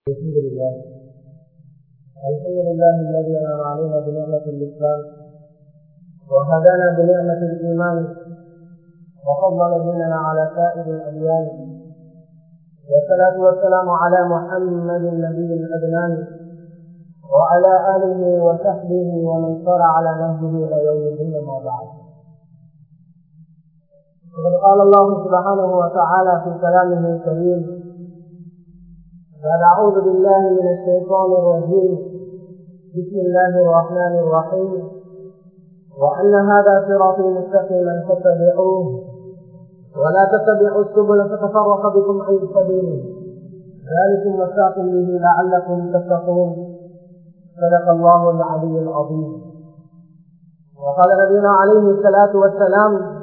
الحمد لله الحمد لله الذي انعم علينا بنعمه الاسلام وهدانا بنعمه الايمان وفضل مننا على سائر الاديان والصلاه والسلام على محمد النبي الادنان وعلى اله وصحبه ومن سار على نهجه الى يوم الدين ما بعد وقد قال الله سبحانه وتعالى في كلامه الكريم بعد أعوذ بالله من الشيطان الرجيم بسم الله الرحمن الرحيم وأن هذا صراطي مستقيما فاتبعوه ولا تتبعوا السبل فتفرق بكم عن سبيله ذلكم وساكم به لعلكم تتقون صدق الله العلي العظيم وقال نبينا عليه الصلاة والسلام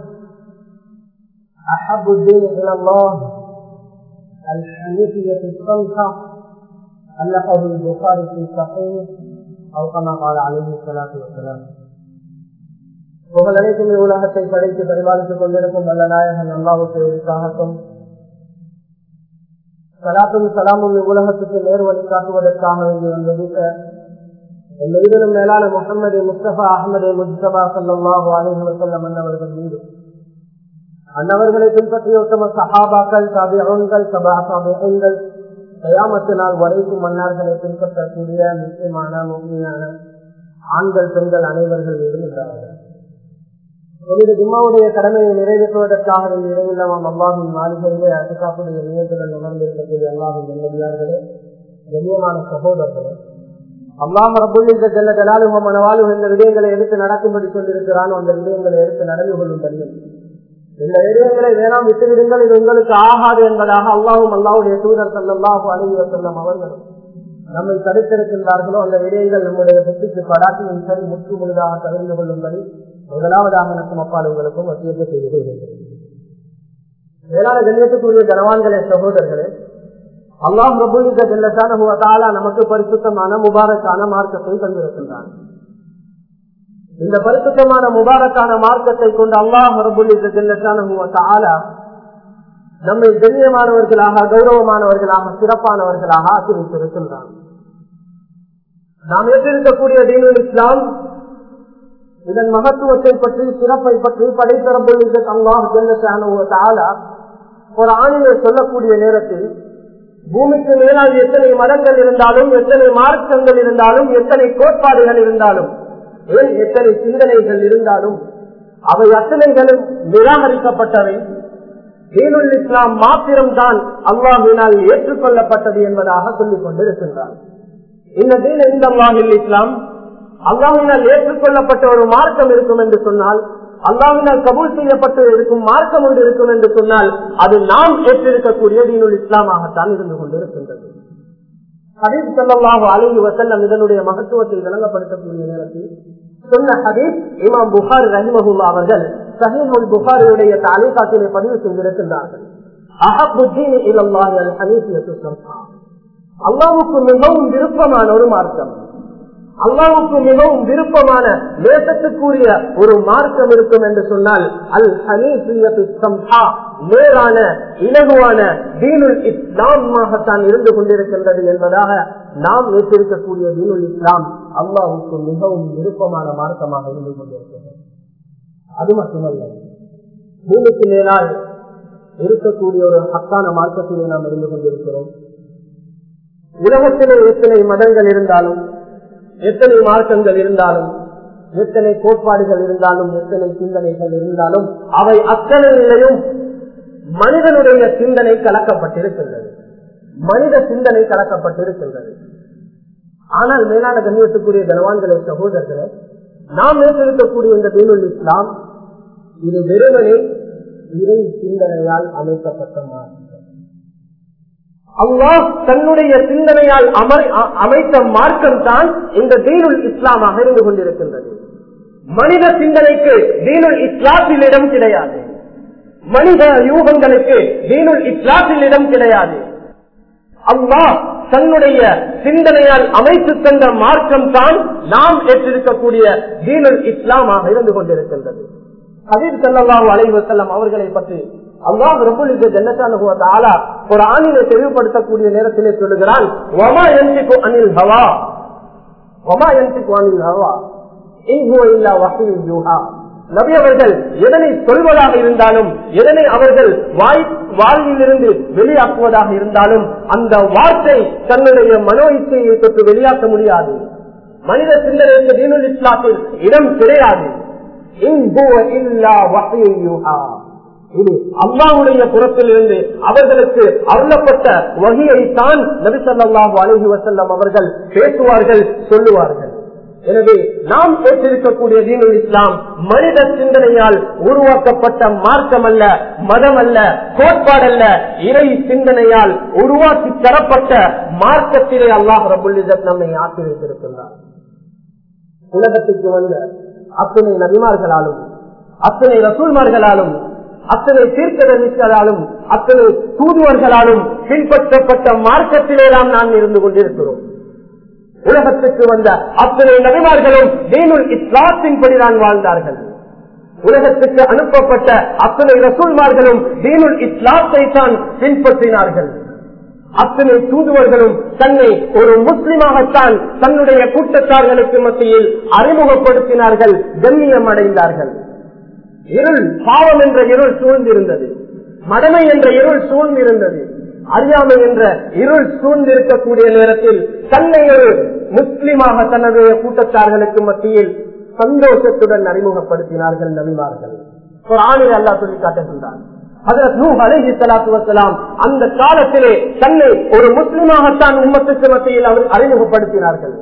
أحب الدين إلى الله الحنيفية الصمحة ألقه البخاري في صحيح أو كما قال عليه الصلاة والسلام உங்கள் அனைத்தும் உலகத்தை படைத்து பரிமாறித்துக் கொண்டிருக்கும் வல்ல நாயகன் அல்லாவுக்கு உற்சாகத்தும் சலாத்தும் சலாமும் உலகத்துக்கு நேர்வழி காட்டுவதற்காக வேண்டி வந்தது எல்லோரும் மேலான முகமது முஸ்தபா அகமது முஸ்தபா சல்லாஹு அலிஹி வசல்லம் அன்னவர்கள் மீது அன்னவர்களை பின்பற்றிய உத்தம சஹாபாக்கள் சபிகள் சபா சபிகள் தயாமத்து நாள் வரைக்கும் மன்னர்களை பின்பற்றக்கூடிய முக்கியமான முக்கியமான ஆண்கள் பெண்கள் அனைவர்கள் மீதும் இருக்கிறார்கள் புனித ஜும்மாவுடைய கடமையை நிறைவேற்றுவதற்காக நிறைவில்லாமல் அல்லாஹின் மாளிகையிலே அதுக்காப்புடைய நியத்துடன் உணர்ந்திருக்கக்கூடிய அல்லாஹின் நெல்லடியார்களே கண்ணியமான சகோதரர்களே அல்லாம ரபுல்லிந்த செல்ல ஜலாலுக மனவாளு என்ற விடயங்களை எடுத்து நடக்கும்படி சொல்லியிருக்கிறானோ அந்த விடயங்களை எடுத்து நடந்து கொள்ளும் தன்மை இந்த விடயங்களை வேணாம் விட்டுவிடுங்கள் இது உங்களுக்கு ஆகாது என்பதாக அல்லாவும் அல்லாவுடைய தூதர் சல்லாஹூ அலிவ செல்லம் அவர்களும் நம்மை தடுத்திருக்கின்றார்களோ அந்த விடயங்கள் நம்முடைய புத்திக்கு படாட்டியும் சரி முற்று முழுதாக தவிர்ந்து கொள்ளும்படி முதலாவதாக நடக்கும் அப்பால் உங்களுக்கும் வசியத்தை செய்து கொள்கின்றேன் வேளாண் கண்ணியத்துக்குரிய ஜனவான்களே சகோதரர்களே அல்லாஹ் ரபுலிக ஜெல்லசான நமக்கு பரிசுத்தமான முபாரக்கான மார்க்கத்தை தந்திருக்கின்றான் இந்த பரிசுத்தமான முபாரக்கான மார்க்கத்தை கொண்டு அல்லாஹ் ரபுல்லான நம்மை கண்ணியமானவர்களாக கௌரவமானவர்களாக சிறப்பானவர்களாக ஆக்கிரமித்திருக்கின்றான் நாம் ஏற்றிருக்கக்கூடிய தீனுல் இஸ்லாம் இதன் மகத்துவத்தை பற்றி சிறப்பை பற்றி படைத்தரம்புள்ள அல்லாஹ் ஜெல்லசான ஒரு ஆணியை சொல்லக்கூடிய நேரத்தில் பூமிக்கு மேலால் எத்தனை மதங்கள் இருந்தாலும் எத்தனை மார்க்கங்கள் இருந்தாலும் எத்தனை கோட்பாடுகள் இருந்தாலும் ஏன் எத்தனை சிந்தனைகள் இருந்தாலும் அவை அத்தனைகளும் நிராகரிக்கப்பட்டவை தீனுல் இஸ்லாம் மாத்திரம்தான் அல்லாஹினால் ஏற்றுக்கொள்ளப்பட்டது என்பதாக சொல்லிக் கொண்டிருக்கின்றார் இந்த தீன இந்த அல்லாஹில் இஸ்லாம் அல்லாஹினால் ஏற்றுக்கொள்ளப்பட்ட ஒரு மார்க்கம் இருக்கும் என்று சொன்னால் அல்லாஹினால் கபூல் செய்யப்பட்டு இருக்கும் மார்க்கம் ஒன்று இருக்கும் என்று சொன்னால் அது நாம் ஏற்றிருக்கக்கூடிய தீனுல் இஸ்லாமாகத்தான் இருந்து கொண்டிருக்கின்றது ஹதீஸ் சல்லாஹு அலஹி வசல்லம் இதனுடைய மகத்துவத்தை விளங்கப்படுத்தக்கூடிய நேரத்தில் சொன்ன ஹதீஸ் இமாம் புகார் ரஹிமஹுல்லா அவர்கள் சஹீமுல் புகாரியுடைய தாலிகாத்திலே பதிவு செய்திருக்கின்றார்கள் அல்லாவுக்கு மிகவும் விருப்பமான ஒரு மார்க்கம் அல்லாவுக்கு மிகவும் விருப்பமான நேசத்துக்குரிய ஒரு மார்க்கம் இருக்கும் என்று சொன்னால் அல் ஹனீஃபியா நேரான இலகுவான தீனுல் இஸ்லாமாகத்தான் இருந்து கொண்டிருக்கின்றது என்பதாக நாம் ஏற்றிருக்கக்கூடிய தீனுல் இஸ்லாம் அல்லாவுக்கு மிகவும் விருப்பமான மார்க்கமாக இருந்து கொண்டிருக்கின்றது அது மட்டுமல்ல பூமிக்கு மேலால் இருக்கக்கூடிய ஒரு ஹக்கான மார்க்கத்திலே நாம் இருந்து கொண்டிருக்கிறோம் உலகத்திலே எத்தனை மதங்கள் இருந்தாலும் எத்தனை மார்க்கங்கள் இருந்தாலும் எத்தனை கோட்பாடுகள் இருந்தாலும் எத்தனை சிந்தனைகள் இருந்தாலும் அவை அத்தனையிலையும் மனிதனுடைய சிந்தனை கலக்கப்பட்டிருக்கின்றது மனித சிந்தனை கலக்கப்பட்டிருக்கின்றது ஆனால் மேலான கண்ணியத்துக்குரிய கனவான்களை சகோதரர்களே நாம் நேற்றிருக்கக்கூடிய இந்த தீனுல் இஸ்லாம் இது வெறுமனே இறை சிந்தனையால் அமைக்கப்பட்ட மார்க்கம் அல்லாஹ் தன்னுடைய சிந்தனையால் அமைத்த மார்க்கம் தான் இந்த தீனுல் இஸ்லாமாக இருந்து கொண்டிருக்கின்றது மனித சிந்தனைக்கு தீனுல் இஸ்லாத்தில் இடம் கிடையாது மனித யூகங்களுக்கு தீனுல் இஸ்லாத்தில் இடம் கிடையாது அல்லாஹ் தன்னுடைய சிந்தனையால் அமைத்து தந்த மார்க்கம் தான் நாம் ஏற்றிருக்கக்கூடிய தீனுல் இஸ்லாமாக இருந்து கொண்டிருக்கின்றது ஹபீப் ஸல்லல்லாஹு அலைஹி வஸல்லம் அவர்களை பற்றி அல்லாஹ் ரப்பல் இஸ்ஸத் ஜல்லஷானஹு வ தஆலா குர்ஆனிலே தெளிவுபடுத்தக்கூடிய நேரத்திலே சொல்லுகிறான் வமா யன்திகு அனில் ஹவா வமா யன்திகு அனில் ஹவா இன் ஹுவ இல்லா வஹ்யு யூஹா நபி அவர்கள் எதனை சொல்வதாக இருந்தாலும் எதனை அவர்கள் வாய் வாழ்விலிருந்து வெளியாக்குவதாக இருந்தாலும் அந்த வார்த்தை தன்னுடைய மனோ இச்சையை தொட்டு வெளியாக்க முடியாது மனித சிந்தனைக்கு தீனுல் இஸ்லாத்தில் இடம் கிடையாது இன் ஹுவ இல்லா வஹ்யு யூஹா இது அல்லாவுடைய புறத்திலிருந்து அவர்களுக்கு அருளப்பட்ட வகையை தான் நபிசல்லாஹு அலஹி வசல்லம் அவர்கள் பேசுவார்கள் சொல்லுவார்கள் எனவே நாம் ஏற்றிருக்கக்கூடிய தீனுல் இஸ்லாம் மனித சிந்தனையால் உருவாக்கப்பட்ட மார்க்கம் அல்ல மதம் அல்ல கோட்பாடல்ல இறை சிந்தனையால் உருவாக்கி தரப்பட்ட மார்க்கத்திலே அல்லாஹ் ரபுல் நம்மை ஆக்கி வைத்திருக்கின்றார் உலகத்துக்கு வந்த அத்தனை நபிமார்களாலும் அத்தனை ரசூல்மார்களாலும் அத்தனை தீர்க்கதரிசிகளாலும் அத்தனை தூதுவர்களாலும் பின்பற்றப்பட்ட மார்க்கத்திலே தான் நாம் இருந்து கொண்டிருக்கிறோம் உலகத்துக்கு வந்த அத்தனை நபிமார்களும் தீனுல் இஸ்லாத்தின்படி தான் வாழ்ந்தார்கள் உலகத்துக்கு அனுப்பப்பட்ட அத்தனை ரசூல்மார்களும் தீனுல் இஸ்லாத்தை தான் பின்பற்றினார்கள் அத்தனை தூதுவர்களும் தன்னை ஒரு முஸ்லிமாகத்தான் தன்னுடைய கூட்டத்தார்களுக்கு மத்தியில் அறிமுகப்படுத்தினார்கள் கண்ணியம் அடைந்தார்கள் இருள் பாவம் என்ற இருள் சூழ்ந்திருந்தது மடமை என்ற இருள் சூழ்ந்திருந்தது அறியாமை என்ற இருள் சூழ்ந்திருக்கக்கூடிய நேரத்தில் தன்னை ஒரு முஸ்லிமாக தன்னுடைய கூட்டத்தார்களுக்கு மத்தியில் சந்தோஷத்துடன் அறிமுகப்படுத்தினார்கள் நபிமார்கள் ஒரு ஆணில் அல்லா சொல்லி காட்டுகின்றார் அந்த காலத்திலே தன்னை ஒரு முஸ்லிமாகத்தான் உம்மத்துக்கு மத்தியில் அவர் அறிமுகப்படுத்தினார்கள்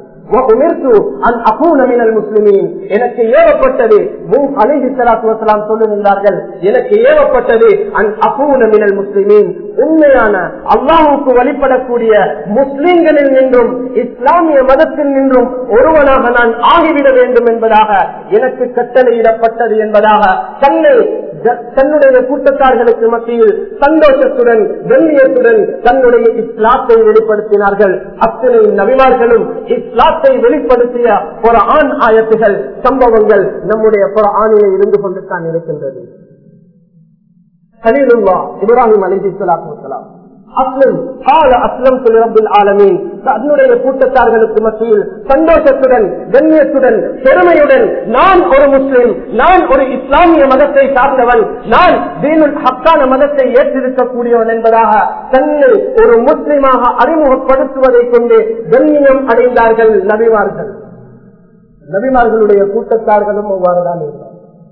எனக்கு ஏவப்பட்டது சொல்லுகின்றார்கள் எனக்கு ஏவப்பட்டது அன் அபூனமினல் முஸ்லிமீன் உண்மையான அல்லாஹுக்கு வழிபடக்கூடிய முஸ்லிம்களில் நின்றும் இஸ்லாமிய மதத்தில் நின்றும் ஒருவனாக நான் ஆகிவிட வேண்டும் என்பதாக எனக்கு கட்டளையிடப்பட்டது என்பதாக தன்னை தன்னுடைய கூட்டத்தார்களுக்கு மத்தியில் சந்தோஷத்துடன் கண்ணியத்துடன் தன்னுடைய இஸ்லாத்தை வெளிப்படுத்தினார்கள் அத்தனை நபிமார்களும் இஸ்லாத்தை வெளிப்படுத்திய ஒரு ஆண் ஆயத்துகள் சம்பவங்கள் நம்முடைய புற ஆணிலே இருந்து கொண்டு தான் இருக்கின்றது கலீலுல்லா இப்ராஹிம் அலி சலாத்து அஸ்லம் கால அஸ்லம் ரபில் ஆலமீன் தன்னுடைய கூட்டத்தார்களுக்கு மத்தியில் சந்தோஷத்துடன் கண்ணியத்துடன் பெருமையுடன் நான் ஒரு முஸ்லிம் நான் ஒரு இஸ்லாமிய மதத்தை சார்ந்தவன் நான் தீனுல் ஹக்கான மதத்தை ஏற்றிருக்கக்கூடியவன் என்பதாக தன்னை ஒரு முஸ்லிமாக அறிமுகப்படுத்துவதை கொண்டு கண்ணியம் அடைந்தார்கள் நபிமார்கள் நபிமார்களுடைய கூட்டத்தார்களும் அவ்வாறுதான் இருந்தார்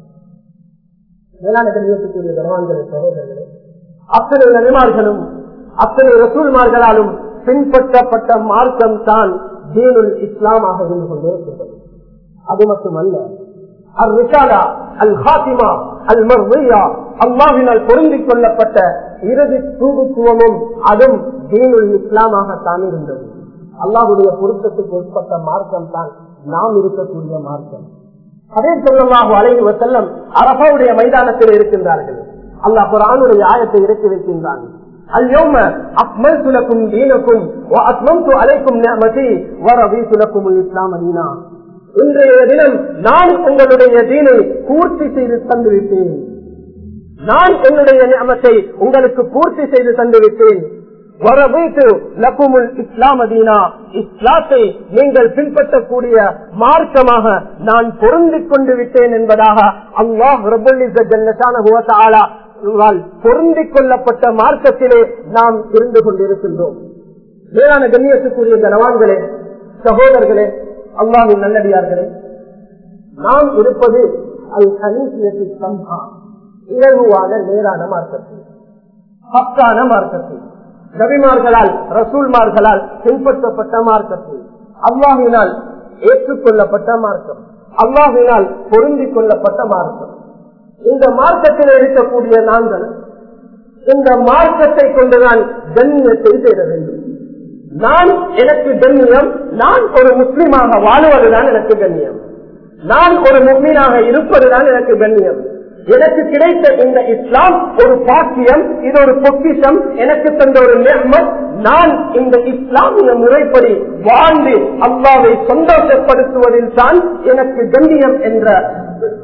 மேலான கண்ணியத்துக்குரிய கனவான்களை சகோதரர்களே அத்தனை நபிமார்களும் அத்தனை ரசூல்மார்களாலும் பின்பற்றப்பட்ட மார்க்கம் தான் தீனுல் இஸ்லாமாக இருந்து கொண்டே இருக்கின்றது அது மட்டுமல்ல அல் ரிசாலா அல் ஹாத்திமா அல் மர்வியா அல்லாவினால் பொருந்திக் கொள்ளப்பட்ட இறுதி தூதுத்துவமும் அதுவும் தீனுல் இஸ்லாமாகத்தான் இருந்தது அல்லாஹுடைய பொருத்தத்துக்கு உட்பட்ட மார்க்கம் தான் நாம் இருக்கக்கூடிய மார்க்கம் அதே சொல்லமாக அலைவு செல்லம் அரபாவுடைய மைதானத்தில் இருக்கின்றார்கள் அல்லாஹ் குரானுடைய ஆயத்தை இறக்கி வைக்கின்றான் اليوم أكملت لكم دينكم وأتممت عليكم نعمتي ورضيت لكم الإسلام دينا இன்றைய தினம் நான் உங்களுடைய தீனை பூர்த்தி செய்து தந்துவிட்டேன் நான் என்னுடைய நியமத்தை உங்களுக்கு பூர்த்தி செய்து தந்துவிட்டேன் வரவைத்து லக்குமுல் இஸ்லாம் அதீனா இஸ்லாத்தை நீங்கள் பின்பற்றக்கூடிய மார்க்கமாக நான் பொருந்திக் கொண்டு விட்டேன் என்பதாக அல்லாஹ் ரபுல்லா பொருந்திக் கொள்ளப்பட்ட மார்க்கத்திலே நாம் இருந்து கொண்டிருக்கின்றோம் மேலான கண்ணியத்துக்குரிய கனவான்களே சகோதரர்களே அல்லாவின் நல்லடியார்களே நாம் இருப்பது அல் ஹனீசியத்து சம்பா இலகுவான நேரான மார்க்கத்தில் ஹக்கான மார்க்கத்தில் நபிமார்களால் ரசூல்மார்களால் பின்பற்றப்பட்ட மார்க்கத்தில் அல்லாஹினால் ஏற்றுக்கொள்ளப்பட்ட மார்க்கம் அல்லாஹினால் பொருந்திக் கொள்ளப்பட்ட மார்க்கம் இந்த மார்க்கத்தில் இருக்கக்கூடிய நாங்கள் இந்த மார்க்கத்தை கொண்டுதான் கண்ணியத்தை தேட வேண்டும் நான் எனக்கு கண்ணியம் நான் ஒரு முஸ்லீமாக வாழுவதுதான் எனக்கு கண்ணியம் நான் ஒரு முஸ்லீனாக இருப்பதுதான் எனக்கு கண்ணியம் எனக்கு கிடைத்த இந்த இஸ்லாம் ஒரு பாக்கியம் இது ஒரு பொக்கிஷம் எனக்கு தந்த ஒரு நிர்மத் நான் இந்த இஸ்லாமிய முறைப்படி வாழ்ந்து அல்லாவை சந்தோஷப்படுத்துவதில் தான் எனக்கு கண்ணியம் என்ற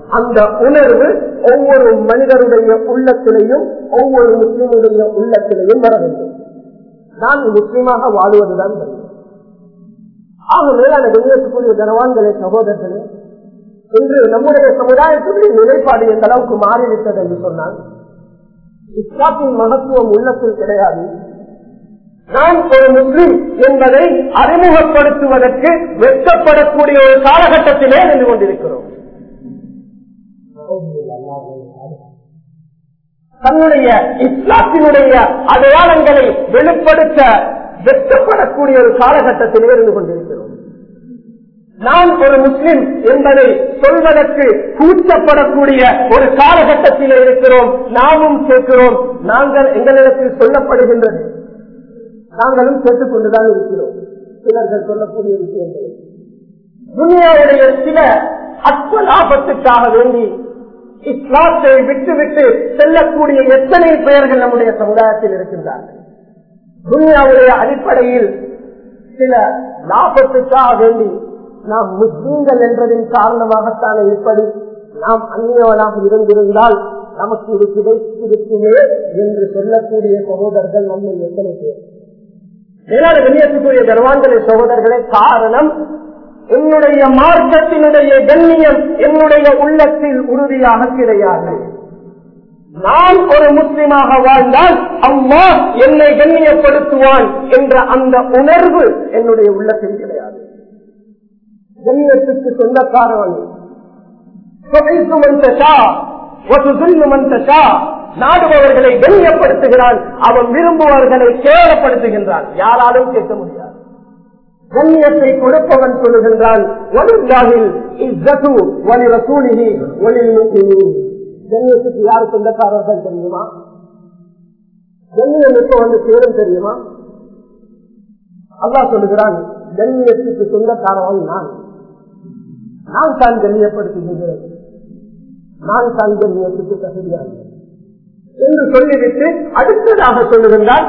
அந்த உணர்வு ஒவ்வொரு மனிதருடைய உள்ளத்திலையும் ஒவ்வொரு முஸ்லிமுடைய உள்ளத்திலையும் வர வேண்டும் நான் முஸ்லீமாக வாழ்வதுதான் தெரியும் ஆக மேலான வெளியேற்றக்கூடிய கனவான்களே சகோதரர்களே இன்று நம்முடைய சமுதாயத்துடைய நிலைப்பாடு எந்த அளவுக்கு மாறிவிட்டது என்று சொன்னால் இஸ்லாத்தின் மகத்துவம் உள்ளத்தில் கிடையாது நான் ஒரு முஸ்லிம் என்பதை அறிமுகப்படுத்துவதற்கு வெட்கப்படக்கூடிய ஒரு காலகட்டத்திலே நின்று கொண்டிருக்கிறோம் தன்னுடைய இஸ்லாத்தினுடைய அடையாளங்களை வெளிப்படுத்த வெட்கப்படக்கூடிய ஒரு காலகட்டத்திலே இருந்து கொண்டிருக்கிறோம் நான் ஒரு முஸ்லிம் என்பதை சொல்வதற்கு கூச்சப்படக்கூடிய ஒரு காலகட்டத்தில் இருக்கிறோம் நாமும் கேட்கிறோம் நாங்கள் எங்களிடத்தில் சொல்லப்படுகின்றது நாங்களும் கேட்டுக்கொண்டுதான் இருக்கிறோம் சிலர்கள் சொல்லக்கூடிய விஷயங்கள் துனியாவுடைய சில அற்ப லாபத்துக்காக வேண்டி இஸ்லாத்தை விட்டுவிட்டு செல்லக்கூடிய எத்தனை பெயர்கள் நம்முடைய சமுதாயத்தில் இருக்கின்றார்கள் துனியாவுடைய அடிப்படையில் சில லாபத்துக்காக வேண்டி நாம் முஸ்லீம்கள் என்பதின் காரணமாகத்தானே இப்படி நாம் அந்நியவனாக இருந்திருந்தால் நமக்கு இது கிடைத்திருக்குமே என்று சொல்லக்கூடிய சகோதரர்கள் நம்மை எத்தனை பேர் மேலான வெளியேற்றக்கூடிய கர்வான்களை சகோதரர்களே காரணம் என்னுடைய மார்க்கத்தினுடைய கண்ணியம் என்னுடைய உள்ளத்தில் உறுதியாக கிடையாது நான் ஒரு முஸ்லிமாக வாழ்ந்தால் அம்மா என்னை கண்ணியப்படுத்துவான் என்ற அந்த உணர்வு என்னுடைய உள்ளத்தில் கிடையாது கண்ணியத்துக்கு சொந்தக்காரவன் நாடுபவர்களை கண்ணியப்படுத்துகிறான் அவன் விரும்புவர்களை கேவலப்படுத்துகின்றான் யாராலும் கேட்க முடியாது கண்ணியத்தை கொடுப்பவன் சொல்லுகின்றான் கண்ணியத்துக்கு யார் சொந்தக்காரர்கள் தெரியுமா கண்ணியம் இப்ப வந்து சேரும் தெரியுமா அல்லா சொல்லுகிறான் கண்ணியத்துக்கு சொந்தக்காரவன் நான் நான் தான் கண்ணியப்படுத்துகிறேன் நான் தான் கண்ணியத்துக்கு தகுதியாக என்று சொல்லிவிட்டு அடுத்ததாக சொல்லுகின்றார்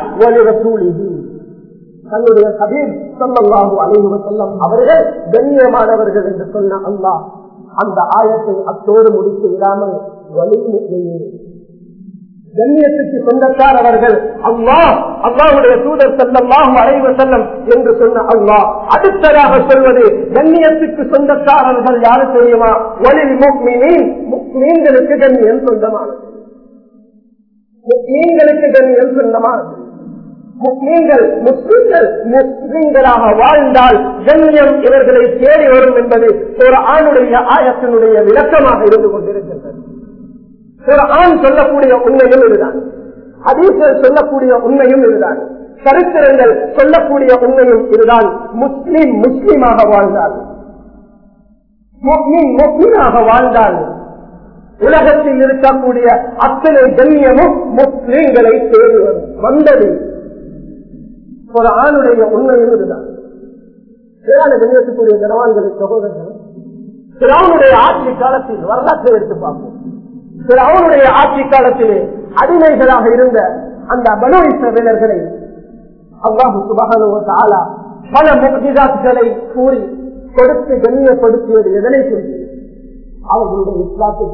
தன்னுடைய ஹபீப் சொல்லல்லாஹு அலைஹி செல்லம் அவர்கள் கண்ணியமானவர்கள் என்று சொன்ன அல்லாஹ் அந்த ஆயத்தை அத்தோடு முடித்து விடாமல் வலி கண்ணியத்துக்கு சொந்தக்காரவர்கள் அல்லா அல்லாவுடைய தூதர் செல்லம்மாகும் அலைவ செல்லம் என்று சொன்ன அல்லா அடுத்ததாக சொல்வது கண்ணியத்துக்கு சொந்தக்காரர்கள் யாரு தெரியுமா ஒளில் மீன்களுக்கு கண்ணியம் சொந்தமானது மீன்களுக்கு கண்ணியம் சொந்தமானது நீங்கள் முஸ்லிம்கள் முஸ்லிம்களாக வாழ்ந்தால் கண்ணியம் இவர்களை தேடி வரும் என்பது ஒரு ஆணுடைய ஆயத்தினுடைய விளக்கமாக இருந்து கொண்டிருக்கின்றது ஒரு ஆண் சொல்லக்கூடிய உண்மையும் இதுதான் அதீசல் சொல்லக்கூடிய உண்மையும் இதுதான் சரித்திரங்கள் சொல்லக்கூடிய உண்மையும் இதுதான் முஸ்லிம் முஸ்லிமாக வாழ்ந்தால் முஸ்லிமாக வாழ்ந்தால் உலகத்தில் இருக்கக்கூடிய அத்தனை கண்ணியமும் முஸ்லிம்களை தேடி வரும் வந்தது ஒரு ஆணுடைய உண்மையும் இதுதான் கண்ணியத்துக்குரிய கனவான்களை சகோதரர்கள் திராவுடைய ஆட்சி காலத்தில் வரலாற்றை எடுத்து பார்ப்போம் அவனுடைய ஆட்சி காலத்திலே அடிமைகளாக இருந்த அந்த பனு இஸ்ரவேலர்களை அல்லாஹு சுபகான பல முகிதாத்துகளை கூறி கொடுத்து கண்ணியப்படுத்தியது எதனை குறித்து அவர்களுடைய இஸ்லாத்தை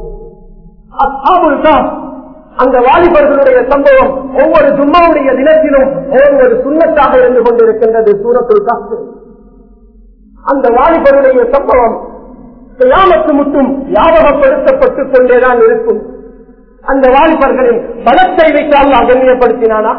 அந்த வாலிபர்களுடைய சம்பவம் ஒவ்வொரு ஜும்மாவுடைய தினத்திலும் ஒவ்வொரு சுண்ணத்தாக இருந்து கொண்டிருக்கின்றது சூரத்துள் காத்து அந்த வாலிபருடைய சம்பவம் கியாமத்து முட்டும் ஞாபகப்படுத்தப்பட்டுக் கொண்டேதான் இருக்கும் அந்த வாலிபர்களின் பலத்தை வைத்தால் கண்ணியப்படுத்தினானா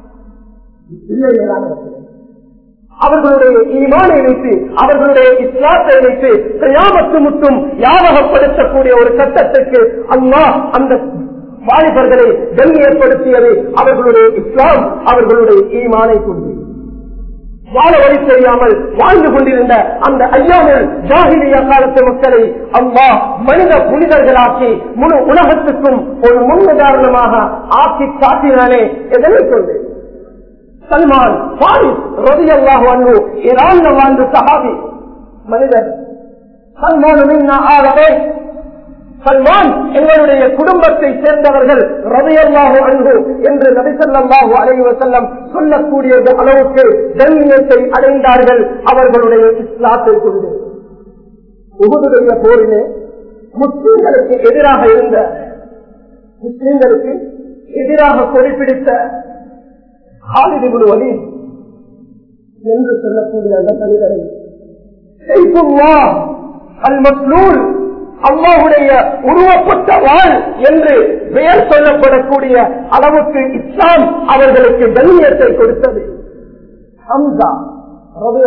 அவர்களுடைய ஈமானை வைத்து அவர்களுடைய இஸ்லாத்தை வைத்து கியாமத்து முட்டும் ஞாபகப்படுத்தக்கூடிய ஒரு சட்டத்துக்கு அம்மா அந்த வாலிபர்களை கண்ணியப்படுத்தியது அவர்களுடைய இஸ்லாம் அவர்களுடைய ஈமானை கொண்டு வாழ வழி தெரியாமல் வாழ்ந்து கொண்டிருந்த அந்த ஐயாமல் ஜாகிலியா காலத்து மக்களை அம்மா மனித புனிதர்களாக்கி முழு உலகத்துக்கும் ஒரு முன்னுதாரணமாக ஆக்கி காட்டினானே எதனை கொண்டு சல்மான் பாரிஸ் ரவி அல்லாஹ் வந்து ஈரான் வாழ்ந்து சஹாபி மனிதர் சல்மான் ஆகவே சல்மான் எங்களுடைய குடும்பத்தை சேர்ந்தவர்கள் ரதையல்லாஹு அன்பு என்று நபிசல்லாஹு அலைவ செல்லம் சொல்லக்கூடிய அளவுக்கு கண்ணியத்தை அடைந்தார்கள் அவர்களுடைய இஸ்லாத்தை கொண்டு உகுதுடைய போரிலே முஸ்லிம்களுக்கு எதிராக இருந்த முஸ்லிம்களுக்கு எதிராக குறிப்பிடித்த ஹாலிதிபுல் வலி என்று சொல்லக்கூடிய அந்த மனிதரை அல் மஸ்லூல் அல்லாவுடைய உருவப்பட்ட வாழ் என்று பெயர் சொல்லப்படக்கூடிய அளவுக்கு இஸ்லாம் அவர்களுக்கு கண்ணியத்தை கொடுத்தது ஹம்சா ரவி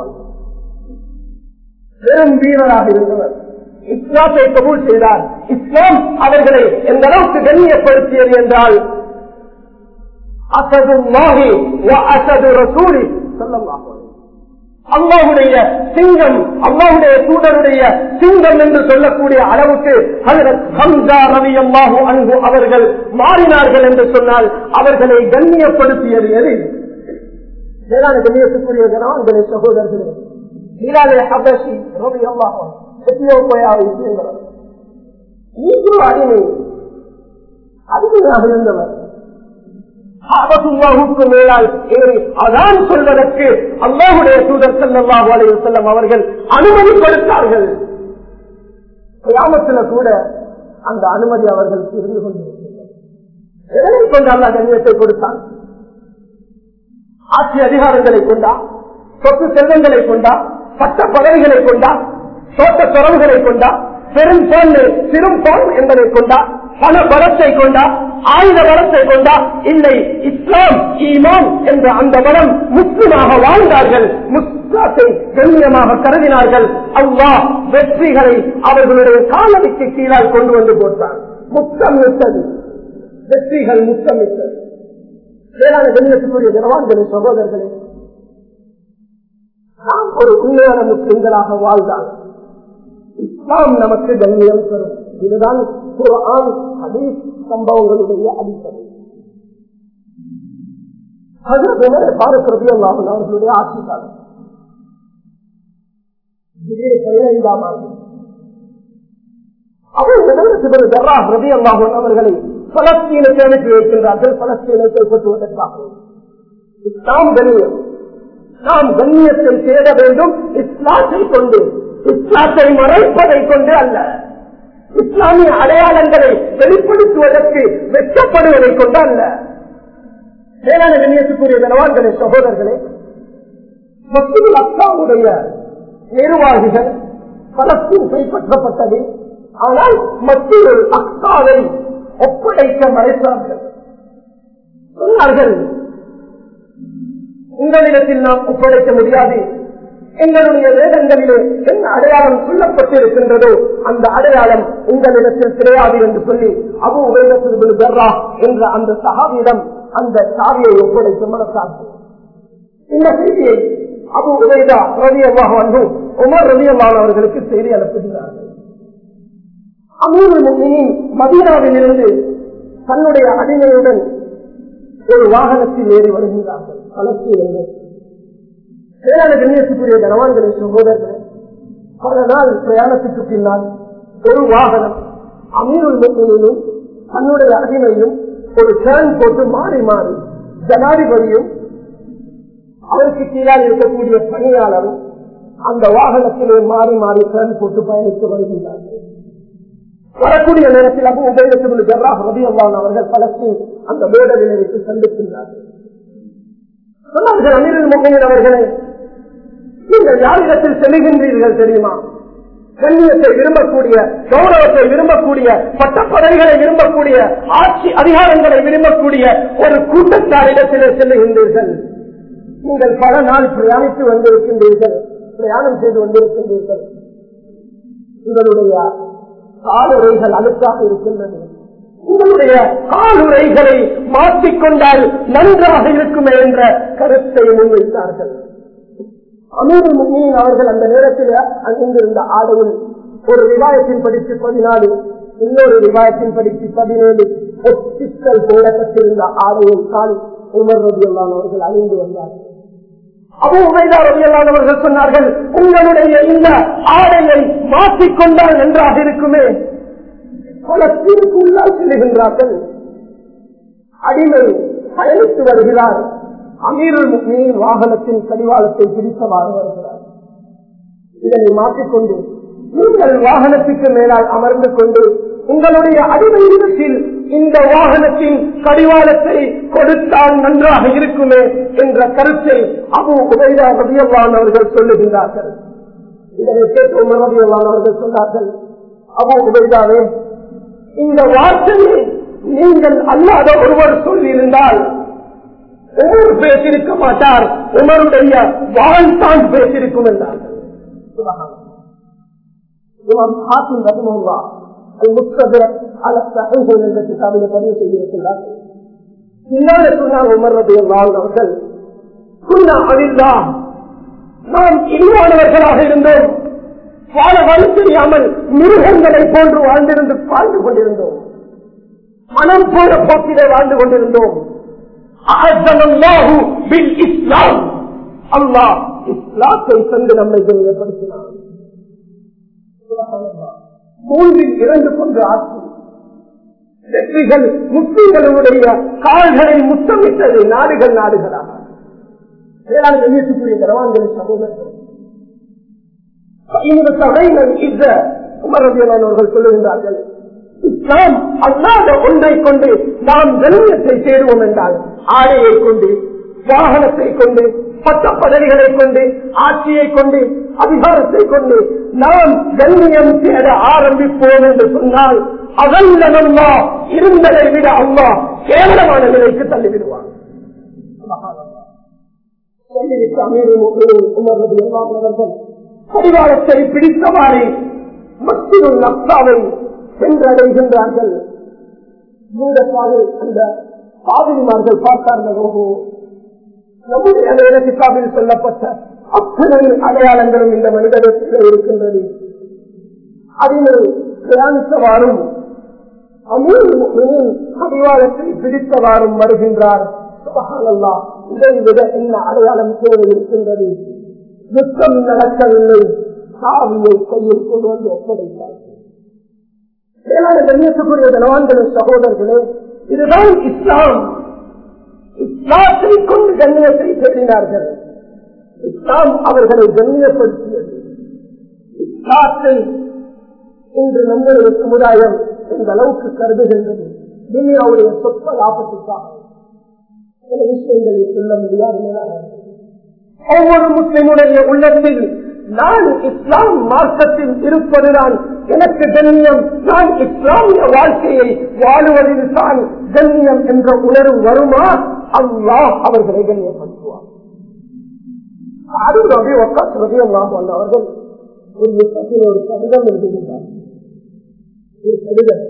பெரும் வீரராக இருந்தவர் இஸ்லாத்தை கபூல் செய்தார் இஸ்லாம் அவர்களை எந்த அளவுக்கு கண்ணியப்படுத்தியது என்றால் அசது மாகி அசது ரசூலி சொல்லலாம் அல்லாவுடைய சிங்கம் அல்லாவுடைய தூதருடைய சிங்கம் என்று சொல்லக்கூடிய அளவுக்கு ஹம்சா ரவி அல்லாஹு அன்பு அவர்கள் மாறினார்கள் என்று சொன்னால் அவர்களை கண்ணியப்படுத்தியது எது வேளாண் கண்ணியத்துக்குரிய கனவான்களே சகோதரர்களே ஹிலாலே ஹபஷி ரவி அல்லாஹு எத்தியோப்பியாவை சேர்ந்தவர் நீங்களோ அடிமை அடிமையாக இருந்தவர் ஆபத்துல்லாஹுக்கு மேலால் ஏறி அதான் சொல்வதற்கு அல்லாஹுடைய தூதர் சல்லாஹு அலைய செல்லம் அவர்கள் அனுமதி கொடுத்தார்கள் கிராமத்தில் கூட அந்த அனுமதி அவர்களுக்கு இருந்து கொண்டிருக்கிறது எதனை கொண்டு அல்லா கண்ணியத்தை கொடுத்தான் ஆட்சி அதிகாரங்களை கொண்டா சொத்து செல்வங்களை கொண்டா சட்ட பதவிகளை கொண்டா தோட்ட துறவுகளை கொண்டா பெரும் பொண்ணு சிறும் பொன் என்பதை கொண்டா பண பலத்தை கொண்டா ஆயுத பலத்தை கொண்டா இல்லை இஸ்லாம் ஈமான் என்ற அந்த மனம் முஸ்லிமாக வாழ்ந்தார்கள் முஸ்லாத்தை கண்ணியமாக கருதினார்கள் அல்லாஹ் வெற்றிகளை அவர்களுடைய காலடிக்கு கீழால் கொண்டு வந்து போட்டார் முத்தமிட்டது வெற்றிகள் முத்தமிட்டது வேளாண் கண்ணியத்துக்குரிய ஜனவான்களே சகோதரர்களே நாம் ஒரு உண்மையான முஸ்லிம்களாக வாழ்ந்தால் இஸ்லாம் நமக்கு கண்ணியம் தரும் இதுதான் குரான் ஹதீஸ் சம்பவங்களுடைய அடிப்படை அவர்களுடைய ஆட்சி காலம் பதினைந்தாம் ஆண்டு அவர்களை பலஸ்தீனுக்கு அனுப்பி வைக்கின்றார்கள் பலஸ்தீனை கைப்பற்றுவதற்காக இஸ்லாம் கண்ணியம் நாம் கண்ணியத்தை தேட வேண்டும் இஸ்லாத்தை கொண்டு இஸ்லாத்தை மறைப்பதை கொண்டு அல்ல இஸ்லாமிய அடையாளங்களை வெளிப்படுத்துவதற்கு வெற்றப்படுவதை கொண்டு அல்ல மேலான கண்ணியத்துக்குரிய கனவான்களே சகோதரர்களே மசூல் அக்காவுடைய நிர்வாகிகள் பலஸ்தீன் கைப்பற்றப்பட்டது ஆனால் மத்தியில் அக்காவை ஒப்படைக்க மறைத்தார்கள் சொன்னார்கள் உங்களிடத்தில் நாம் ஒப்படைக்க முடியாது எங்களுடைய வேதங்களிலே என்ன அடையாளம் சொல்லப்பட்டிருக்கின்றதோ அந்த அடையாளம் உங்களிடத்தில் கிடையாது என்று சொல்லி அபு உபயோகத்தில் பெர்ரா என்ற அந்த சகாவியிடம் அந்த சாவியை ஒப்படைக்க மனசார்கள் இந்த செய்தியை அபு உபயதா ரவியமாக வந்து உமர் ரவியல்லான் அவர்களுக்கு செய்தி அனுப்புகிறார்கள் அமீர் மதீனாவில் இருந்து தன்னுடைய அடிமையுடன் ஒரு வாகனத்தில் ஏறி வருகிறார்கள் பலஸ்தீனில் மேலான கண்ணியத்துக்குரிய கனவான்களை சகோதரர்களே பல நாள் பிரயாணத்துக்கு பின்னால் ஒரு வாகனம் அமீருள் முன்னிலும் தன்னுடைய அடிமையும் ஒரு டேர்ன் போட்டு மாறி மாறி ஜனாதிபதியும் அவருக்கு கீழால் இருக்கக்கூடிய பணியாளரும் அந்த வாகனத்திலே மாறி மாறி டேர்ன் போட்டு பயணித்து வருகின்றார்கள் வரக்கூடிய நேரத்தில் அபு உபயோகத்தில் ஜர்ராஹ் ரபி அல்லான் அவர்கள் பலஸ்தீன் அந்த மேடலினை வைத்து சந்திக்கின்றார்கள் சொன்னார்கள் அமீரில் முகையின் அவர்களே நீங்கள் யாரிடத்தில் செல்கின்றீர்கள் தெரியுமா கண்ணியத்தை விரும்பக்கூடிய கௌரவத்தை விரும்பக்கூடிய பட்டப்பதவிகளை விரும்பக்கூடிய ஆட்சி அதிகாரங்களை விரும்பக்கூடிய ஒரு கூட்டத்தாரிடத்திலே செல்லுகின்றீர்கள் நீங்கள் பல நாள் பிரயாணித்து வந்திருக்கின்றீர்கள் பிரயாணம் செய்து வந்திருக்கின்றீர்கள் உங்களுடைய காலுரைகள் அழுக்காக இருக்கின்றது உங்களுடைய காலுரைகளை மாற்றிக்கொண்டால் நன்றாக இருக்குமே என்ற கருத்தை முன்வைத்தார்கள் அமீர் முகின் அவர்கள் அந்த நேரத்தில் அங்கிருந்த ஆடையில் ஒரு விவாயத்தின் படித்து பதினாலு இன்னொரு விவாயத்தின் படித்து பதினேழு ஒத்திக்கல் போடப்பட்டிருந்த ஆடையை கால் உமர் ரபியல்லான் அவர்கள் அணிந்து வந்தார்கள் அபு உமைதா ரபியல்லான் அவர்கள் சொன்னார்கள் உங்களுடைய இந்த ஆடையை மாற்றிக்கொண்டால் நன்றாக இருக்குமே பலத்திற்கு உள்ளால் செல்லுகின்றார்கள் அடிமை பயணித்து வருகிறார் அமீருள் முக்மியின் வாகனத்தின் கடிவாளத்தை பிடித்தவாறு வருகிறார் இதனை மாற்றிக்கொண்டு நீங்கள் வாகனத்துக்கு மேலால் அமர்ந்து கொண்டு உங்களுடைய அடிமை இடத்தில் இந்த வாகனத்தின் கடிவாளத்தை கொடுத்தால் நன்றாக இருக்குமே என்ற கருத்தை அபு உபைதா ரபியல்லான் அவர்கள் சொல்லுகின்றார்கள் இதனை கேட்டு உமர் ரபியல்லான் அவர்கள் சொன்னார்கள் அபு உபைதாவே இந்த வார்த்தையை நீங்கள் அல்லாத ஒருவர் சொல்லியிருந்தால் உமர் பேசியிருக்க மாட்டார் உமருடைய வாழ்தான் பேசியிருக்கும் என்றார்கள் இமாம் ஹாக்கிம் ரஹிமஹுல்லா المستدرك على الصحيح என்ற கிதாபில் பதிவு செய்திருக்கிறார்கள் பின்னாடி சொன்னார் உமர் ரபியல்லாஹு அவர்கள் குன்னா அலில்லா நாம் இழிவானவர்களாக இருந்தோம் வாழ வழி தெரியாமல் மிருகங்களை போன்று வாழ்ந்திருந்து வாழ்ந்து கொண்டிருந்தோம் மனம் போல போக்கிலே வாழ்ந்து கொண்டிருந்தோம் இஸ்லாம் அல்லாஹ் இஸ்லாத்தை தந்து நம்மை தெரியப்படுத்தினார் மூன்றில் இரண்டு கொண்டு ஆட்சி வெற்றிகள் முஸ்லிம்களுடைய கால்களை முத்தமிட்டது நாடுகள் நாடுகளாக வேளாண் வெளியேற்றக்கூடிய கரவான்களை சமூகங்கள் உமரவியலானவர்கள் சொல்லுகின்றார்கள் இஸ்லாம் அல்லாத ஒன்றை கொண்டு நாம் கண்ணியத்தை தேடுவோம் என்றால் ஆடையை கொண்டு வாகனத்தை கொண்டு பட்ட பதவிகளை கொண்டு ஆட்சியை கொண்டு அதிகாரத்தை கொண்டு நாம் கண்ணியம் தேட ஆரம்பிப்போம் என்று சொன்னால் அதல்ல நம்மா இருந்ததை விட அம்மா கேவலமான நிலைக்கு தள்ளிவிடுவார் பரிவாரத்தை பிடித்தவாறு மத்தியில் நப்தாவை சென்றடைகின்றார்கள் அந்த பாதிரிமார்கள் பார்த்தார்கள் ஓஹோ நம்முடைய வேலைக்காவில் சொல்லப்பட்ட அத்தனை அடையாளங்களும் இந்த மனிதர்கள் இருக்கின்றது அதில் பிரயாணித்தவாறும் அபிவாதத்தை பிடித்தவாறும் வருகின்றார் இதை விட என்ன அடையாளம் தேவை இருக்கின்றது யுத்தம் நடக்கவில்லை சாவியை கையில் கொண்டு வந்து ஒப்படைத்தார் கண்ணியத்துக்குரிய கனவான்களின் சகோதரர்களே இதுதான் இஸ்லாம் இஸ்லாத்தை கொண்டு கண்ணியத்தை தேடினார்கள் இஸ்லாம் அவர்களை கண்ணியப்படுத்தியது இஸ்லாத்தை இன்று நம்முடைய சமுதாயம் இந்த அளவுக்கு கருதுகின்றது துனியாவுடைய சொற்ப லாபத்துக்காக சில விஷயங்களை சொல்ல முடியாது ஒவ்வொரு முஸ்லிமுடைய உள்ளத்தில் நான் இஸ்லாம் மார்க்கத்தில் இருப்பதுதான் எனக்கு கண்ணியம் நான் இஸ்லாமிய வாழ்க்கையை வாழுவதில் தான் கண்ணியம் என்ற உணர்வு வருமா அல்லாஹ் அவர்களை கண்ணியப்படுத்துவார் அருள் அபி ஒக்காஸ் ரபியல்லாம் அவர்கள் ஒரு யுத்தத்தில் ஒரு கடிதம் எழுதுகின்றார் ஒரு கடிதம்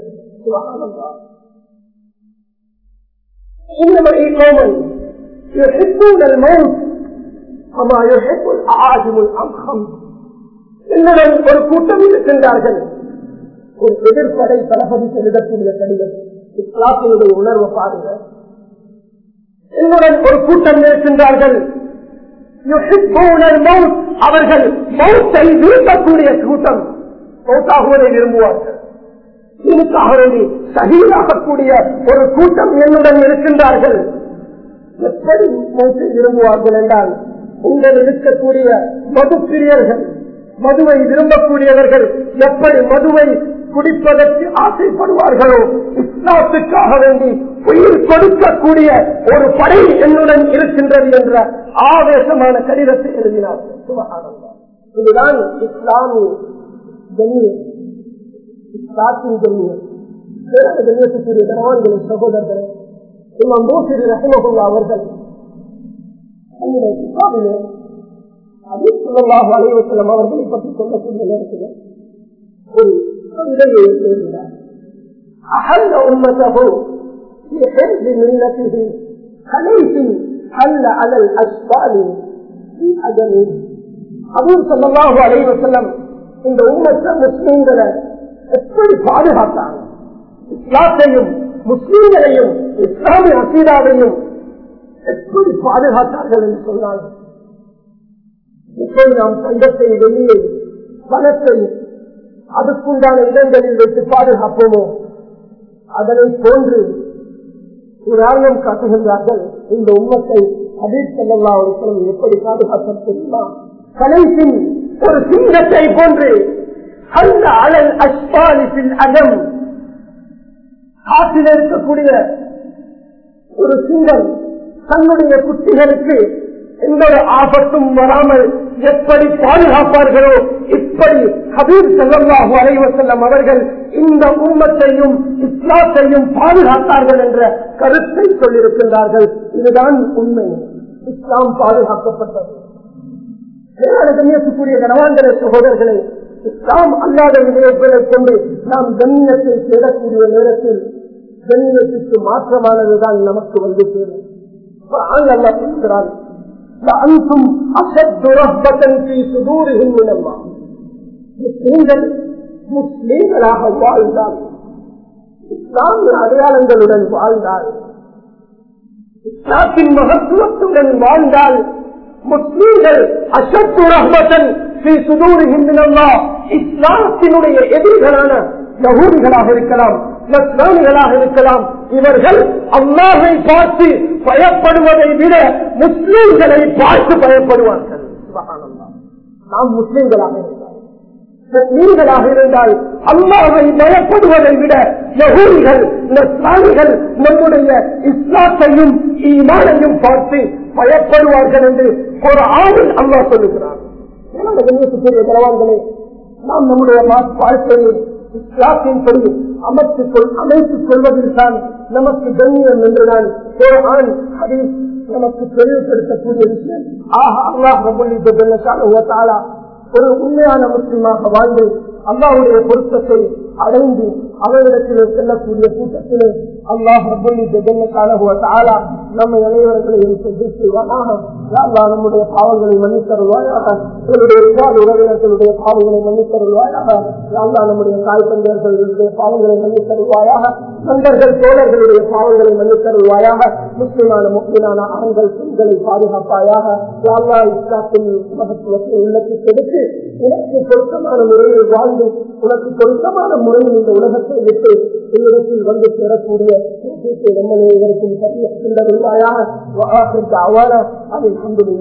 إنما قوما يحبون الموت كما يحب الأعاجم الأمخم என்னுடன் ஒரு கூட்டம் இருக்கின்றார்கள் ஒரு எதிர்ப்படை தளபதி எழுதக்கூடிய கடிதம் இஸ்லாத்தினுடைய உணர்வு பாருங்க என்னுடன் ஒரு கூட்டம் இருக்கின்றார்கள் அவர்கள் மௌத்தை விரும்பக்கூடிய கூட்டம் மௌத்தாகுவதை விரும்புவார்கள் இதுக்காக வேண்டி சகிதாகக்கூடிய ஒரு கூட்டம் என்னுடன் இருக்கின்றார்கள் எப்படி மௌத்தை விரும்புவார்கள் என்றால் உங்கள் இருக்கக்கூடிய மது பிரியர்கள் மதுவை விரும்பக்கூடியவர்கள் எப்படி மதுவை குடிப்பதற்கு ஆசைப்படுவார்களோ இஸ்லாத்துக்காக வேண்டி உயிர் கொடுக்கக்கூடிய ஒரு படை என்னுடன் இருக்கின்றது என்ற ஆவேசமான கடிதத்தை எழுதினார்கள் சுபகானந்தம் இதுதான் இஸ்லாமிய கண்ணியம் இஸ்லாத்தின் கண்ணியம் கண்ணியத்துக்குரிய கனவான்களை சகோதரர்கள் இமாம் மூசிரி ரஹிமகுல்லா அவர்கள் தன்னுடைய கிதாபிலே அபிசுல்லாஹ் அலைவசலம் அவர்களை பற்றி சொல்லக்கூடிய நேரத்தில் ஒரு கவிதையை எழுதினார் أحل أمته في حفظ ملته خليف حل على الأشبال في أجله அபூர் சல்லாஹு அலைவசல்லம் இந்த உம்மத்த முஸ்லீம்களை எப்படி பாதுகாத்தாங்க இஸ்லாத்தையும் முஸ்லீம்களையும் இஸ்லாமிய அசீதாவையும் எப்படி பாதுகாத்தார்கள் என்று சொன்னாங்க எப்படி நாம் தங்கத்தை வெளியே பணத்தை அதுக்குண்டான இடங்களில் வைத்து பாதுகாப்போமோ அதனை போன்று உதாரணம் காட்டுகின்றார்கள் இந்த உண்மத்தை ஹபீப் சல்லா ஒரு எப்படி பாதுகாக்க தெரியுமா கலைப்பின் ஒரு சிங்கத்தை போன்று அல்ல அலல் அஸ்பாலிசில் அகம் காட்டில் இருக்கக்கூடிய ஒரு சிங்கம் தன்னுடைய குட்டிகளுக்கு எந்த ஒரு ஆபத்தும் வராமல் எப்படி பாதுகாப்பார்களோ இப்படி ஹபீப் செல்லல்லாஹு அலைவ செல்லம் அவர்கள் இந்த உம்மத்தையும் இஸ்லாத்தையும் பாதுகாத்தார்கள் என்ற கருத்தை சொல்லியிருக்கின்றார்கள் இதுதான் உண்மை இஸ்லாம் பாதுகாக்கப்பட்டது கண்ணியத்துக்குரிய கனவாந்தர சகோதரர்களை இஸ்லாம் அல்லாத விடயங்களை கொண்டு நாம் கண்ணியத்தை தேடக்கூடிய நேரத்தில் கண்ணியத்துக்கு மாற்றமானதுதான் நமக்கு வந்து சேரும் அல்லா சொல்கிறான் أنتم أشد رهبة في صدورهم من الله முஸ்லீம்கள் முஸ்லீம்களாக வாழ்ந்தால் இஸ்லாமிய அடையாளங்களுடன் வாழ்ந்தால் இஸ்லாத்தின் மகத்துவத்துடன் வாழ்ந்தால் முஸ்லீம்கள் அசத்து ரஹ்மத்தன் ஸ்ரீ சுதூரிகின்றனவா இஸ்லாத்தினுடைய எதிரிகளான யகூதிகளாக இருக்கலாம் நஸ்ரானிகளாக இருக்கலாம் இவர்கள் அல்லாஹை பார்த்து பயப்படுவதை விட முஸ்லீம்களை பார்த்து பயப்படுவார்கள் நாம் முஸ்லீம்களாக இருந்தால் நீங்களாக இருந்தால் அல்லாவை பயப்படுவதை விட யகூதிகள் நஸ்ரானிகள் நம்முடைய இஸ்லாத்தையும் ஈமானையும் பார்த்து பயப்படுவார்கள் என்று ஒரு ஆணில் அல்லா சொல்லுகிறார் நாம் நம்முடைய வாழ்க்கையை இஸ்லாத்தின்படி அமைத்துக் கொள் அமைத்துக் கொள்வதில் தான் நமக்கு கண்ணியம் என்றுதான் ஒரு ஆண் அதை நமக்கு தெளிவுபடுத்தக்கூடிய விஷயம் ஆஹ் அல்லாஹ் ஒரு உண்மையான முஸ்லீமாக வாழ்ந்து அல்லாவுடைய பொருத்தத்தை அடைந்து அவரிடத்தில் செல்லக்கூடிய கூட்டத்திலே அல்லாஹ் ஆலா நம்ம அனைவர்களையும் செய்வானாக நம்முடைய பாவங்களை மன்னித்தருள்வாயாக எங்களுடைய உபாத உறவினர்களுடைய பாவங்களை மன்னித்தருள்வாயாக அல்லா நம்முடைய தாய் தந்தையர்களுடைய பாவங்களை மன்னித்தருள்வாயாக நண்பர்கள் தோழர்களுடைய பாவங்களை மன்னித்தருள்வாயாக முஸ்லிமான முக்கியமான ஆண்கள் பெண்களை பாதுகாப்பாயாக அல்லா இஸ்லாத்தின் மகத்துவத்தை உள்ளத்தில் எடுத்து உனக்கு பொருத்தமான முறையில் வாழ்ந்து உனக்கு பொருத்தமான முறையில் இந்த உலகத்தை விட்டு என்னிடத்தில் வந்து பெறக்கூடிய நம்ம இதற்கும் சரிய சிந்தருள்வாயாக அவான அதை